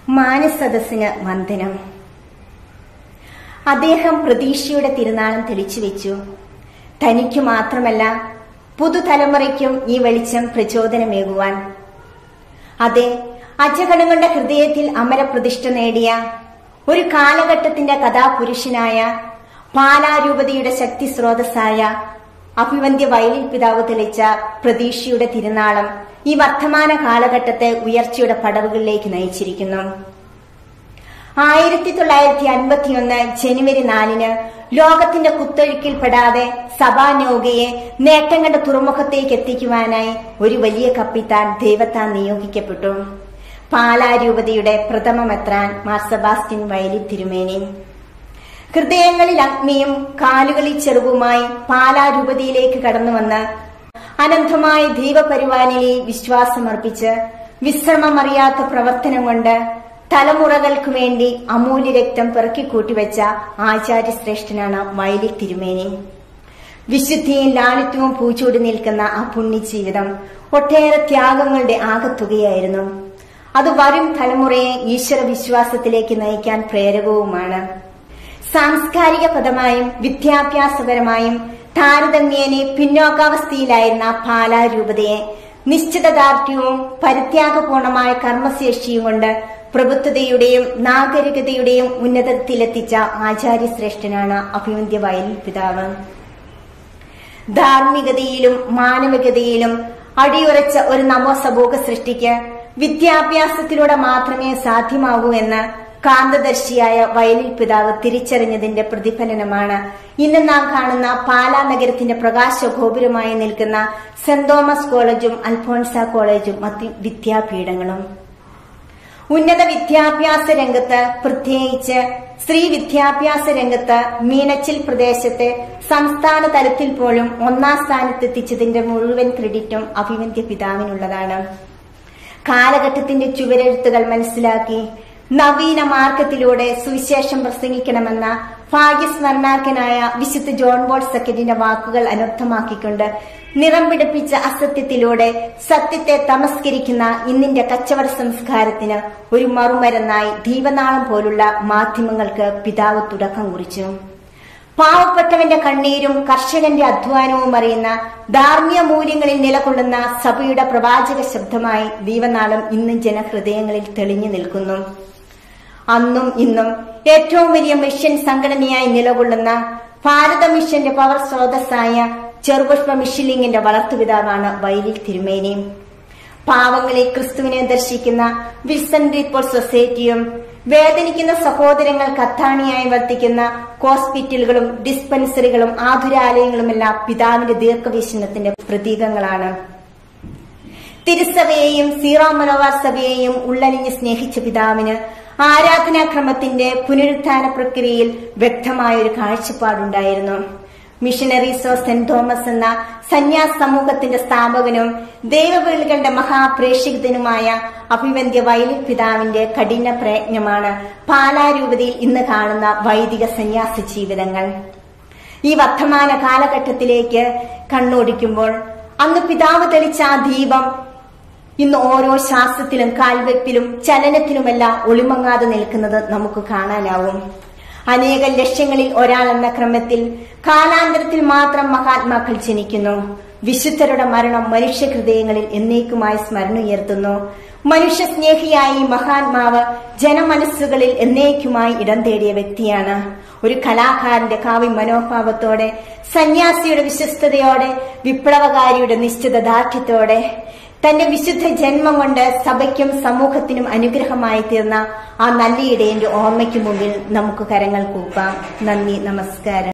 മാനസദസ്സിന് വന്ദനം അദ്ദേഹം പ്രതീക്ഷയുടെ തിരുനാളം തെളിച്ചു വെച്ചു തനിക്കു മാത്രമല്ല പുതുതലമുറയ്ക്കും ഈ വെളിച്ചം പ്രചോദനമേകുവാൻ അതെ അജഗണങ്ങളുടെ ഹൃദയത്തിൽ അമരപ്രതിഷ്ഠ നേടിയ ഒരു കാലഘട്ടത്തിന്റെ കഥാപുരുഷനായ പാലാരൂപതയുടെ ശക്തി സ്രോതസ്സായ അഭിവന്ധ്യ വയലിൽ പിതാവ് തെളിച്ച പ്രതീക്ഷയുടെ തിരുനാളം ഈ വർത്തമാന കാലഘട്ടത്തെ ഉയർച്ചയുടെ പടവുകളിലേക്ക് നയിച്ചിരിക്കുന്നു ആയിരത്തി തൊള്ളായിരത്തി അൻപത്തിയൊന്ന് ജനുവരി നാലിന് ലോകത്തിന്റെ കുത്തൊഴുക്കിൽപ്പെടാതെ സഭാനൗകയെ നേട്ടങ്ങളുടെ തുറമുഖത്തേക്ക് എത്തിക്കുവാനായി ഒരു വലിയ കപ്പിത്താൻ ദൈവത്താൻ നിയോഗിക്കപ്പെട്ടു പാലാരൂപതയുടെ പ്രഥമ മെത്രാൻ മാർ സെബാസ്റ്റ്യൻ വയലി തിരുമേനി ഹൃദയങ്ങളിൽ അഗ്നിയും കാലുകളിൽ ചെറുവുമായി പാലാരൂപതയിലേക്ക് കടന്നുവന്ന് അനന്തമായ ദൈവപരിപാലനയിൽ വിശ്വാസമർപ്പിച്ച് വിശ്രമമറിയാത്ത പ്രവർത്തനം കൊണ്ട് തലമുറകൾക്ക് വേണ്ടി അമൂല്യ രക്തം പെറുക്കിക്കൂട്ടിവെച്ച ആചാര്യശ്രേഷ്ഠനാണ് വയലി തിരുമേനി വിശുദ്ധിയും ലാളിത്യവും പൂച്ചൂടി നിൽക്കുന്ന ആ പുണ്യ ജീവിതം ഒട്ടേറെ ത്യാഗങ്ങളുടെ ആകത്തുകയായിരുന്നു അത് വരും തലമുറയെ ഈശ്വര വിശ്വാസത്തിലേക്ക് നയിക്കാൻ പ്രേരകവുമാണ് സാംസ്കാരിക പദമായും വിദ്യാഭ്യാസപരമായും താരതമ്യേന പിന്നോക്കാവസ്ഥയിലായിരുന്ന പാലാരൂപതയെ നിശ്ചിതദാർഢ്യവും പരിത്യാഗപൂർണമായ കർമ്മശേഷിയും കൊണ്ട് പ്രബുദ്ധതയുടെയും നാഗരികതയുടെയും ഉന്നതത്തിലെത്തിച്ച ആചാര്യശ്രേഷ്ഠനാണ് അഭിവന്ധ്യ വയലിൽ പിതാവ് ധാർമ്മികതയിലും മാനവികതയിലും അടിയുറച്ച ഒരു നവസമൂഹ സൃഷ്ടിക്ക് വിദ്യാഭ്യാസത്തിലൂടെ മാത്രമേ സാധ്യമാകൂ എന്ന് കാന്തദർശിയായ വയലിൽ പിതാവ് തിരിച്ചറിഞ്ഞതിന്റെ പ്രതിഫലനമാണ് ഇന്ന് നാം കാണുന്ന പാലാ നഗരത്തിന്റെ പ്രകാശ ഗോപുരമായി നിൽക്കുന്ന സെന്റ് തോമസ് കോളേജും അൽഫോൺസ കോളേജും മറ്റ് വിദ്യാപീഠങ്ങളും ഉന്നത വിദ്യാഭ്യാസ രംഗത്ത് പ്രത്യേകിച്ച് സ്ത്രീ വിദ്യാഭ്യാസ രംഗത്ത് മീനച്ചിൽ പ്രദേശത്തെ സംസ്ഥാന തലത്തിൽ പോലും ഒന്നാം സ്ഥാനത്തെത്തിച്ചതിന്റെ മുഴുവൻ ക്രെഡിറ്റും അഭിവന്ധ്യ പിതാവിനുള്ളതാണ് കാലഘട്ടത്തിന്റെ ചുവരെഴുത്തുകൾ മനസ്സിലാക്കി നവീന മാർഗത്തിലൂടെ സുവിശേഷം പ്രസംഗിക്കണമെന്ന ഭാഗ്യസ്മരണാർക്കനായ വിശുദ്ധ ജോൺ ബോൾ സെക്കൻഡിന്റെ വാക്കുകൾ അനർത്ഥമാക്കിക്കൊണ്ട് നിറം പിടിപ്പിച്ച അസത്യത്തിലൂടെ സത്യത്തെ തമസ്കരിക്കുന്ന ഇന്നിന്റെ കച്ചവട സംസ്കാരത്തിന് ഒരു മറുമരുന്നായി ദീപനാളം പോലുള്ള മാധ്യമങ്ങൾക്ക് പിതാവ് തുടക്കം കുറിച്ചു പാവപ്പെട്ടവന്റെ കണ്ണീരും കർഷകന്റെ അധ്വാനവും അറിയുന്ന ധാർമ്മിക മൂല്യങ്ങളിൽ നിലകൊള്ളുന്ന സഭയുടെ പ്രവാചക ശബ്ദമായി ദീപനാളം ഇന്നും ജനഹൃദയങ്ങളിൽ തെളിഞ്ഞു നിൽക്കുന്നു അന്നും ഇന്നും ഏറ്റവും വലിയ മിഷൻ സംഘടനയായി നിലകൊള്ളുന്ന ഭാരത മിഷന്റെ പവർ സ്രോതസ്സായ ചെറുപുഷ്പ മിഷിലിംഗിന്റെ വളർത്തുപിതാവാണ് വൈലിൽ തിരുമേനി പാവങ്ങളെ ക്രിസ്തുവിനെ ദർശിക്കുന്ന വിൽസൺ റീപ്പോൾ സൊസൈറ്റിയും വേദനിക്കുന്ന സഹോദരങ്ങൾക്ക് അത്താണിയായി വർത്തിക്കുന്ന ഹോസ്പിറ്റലുകളും ഡിസ്പെൻസറികളും ആതുരാലയങ്ങളുമെല്ലാം പിതാവിന്റെ ദീർഘവീക്ഷണത്തിന്റെ പ്രതീകങ്ങളാണ് തിരുസഭയെയും സീറോ മലബാർ സഭയെയും ഉള്ളലിഞ്ഞ് സ്നേഹിച്ച പിതാവിന് ആരാധനാക്രമത്തിന്റെ പുനരുത്ഥാന പ്രക്രിയയിൽ വ്യക്തമായ ഒരു കാഴ്ചപ്പാടുണ്ടായിരുന്നു മിഷണറീസ് ഓഫ് സെന്റ് തോമസ് എന്ന സന്യാസ സമൂഹത്തിന്റെ സ്ഥാപകനും ദൈവവിളികളുടെ മഹാപ്രേക്ഷിതനുമായ അഭിവന്ധ്യ വയലിൽ പിതാവിന്റെ കഠിന പ്രയത്നമാണ് പാലാരൂപതയിൽ ഇന്ന് കാണുന്ന വൈദിക സന്യാസ ജീവിതങ്ങൾ ഈ വർത്തമാന കാലഘട്ടത്തിലേക്ക് കണ്ണോടിക്കുമ്പോൾ അന്ന് പിതാവ് തെളിച്ച ആ ദീപം ഇന്ന് ഓരോ ശാസ്ത്രത്തിലും കാൽവെപ്പിലും ചലനത്തിലുമെല്ലാം ഒളിമങ്ങാതെ നിൽക്കുന്നത് നമുക്ക് കാണാനാവും അനേക ലക്ഷ്യങ്ങളിൽ ഒരാളെന്ന ക്രമത്തിൽ കാലാന്തരത്തിൽ മാത്രം മഹാത്മാക്കൾ ജനിക്കുന്നു വിശുദ്ധരുടെ മരണം മനുഷ്യ ഹൃദയങ്ങളിൽ എന്നേക്കുമായി സ്മരണ ഉയർത്തുന്നു മനുഷ്യ സ്നേഹിയായി മഹാത്മാവ് ജനമനസ്സുകളിൽ എന്നേക്കുമായി ഇടം തേടിയ വ്യക്തിയാണ് ഒരു കലാകാരന്റെ കാവ്യ മനോഭാവത്തോടെ സന്യാസിയുടെ വിശ്വസ്തയോടെ വിപ്ലവകാരിയുടെ നിശ്ചിത ദാർഢ്യത്തോടെ തന്റെ വിശുദ്ധ ജന്മം കൊണ്ട് സഭയ്ക്കും സമൂഹത്തിനും അനുഗ്രഹമായി തീർന്ന ആ നല്ല ഇടയന്റെ ഓർമ്മയ്ക്ക് മുമ്പിൽ നമുക്ക് കരങ്ങൾ കൂപ്പാം നന്ദി നമസ്കാരം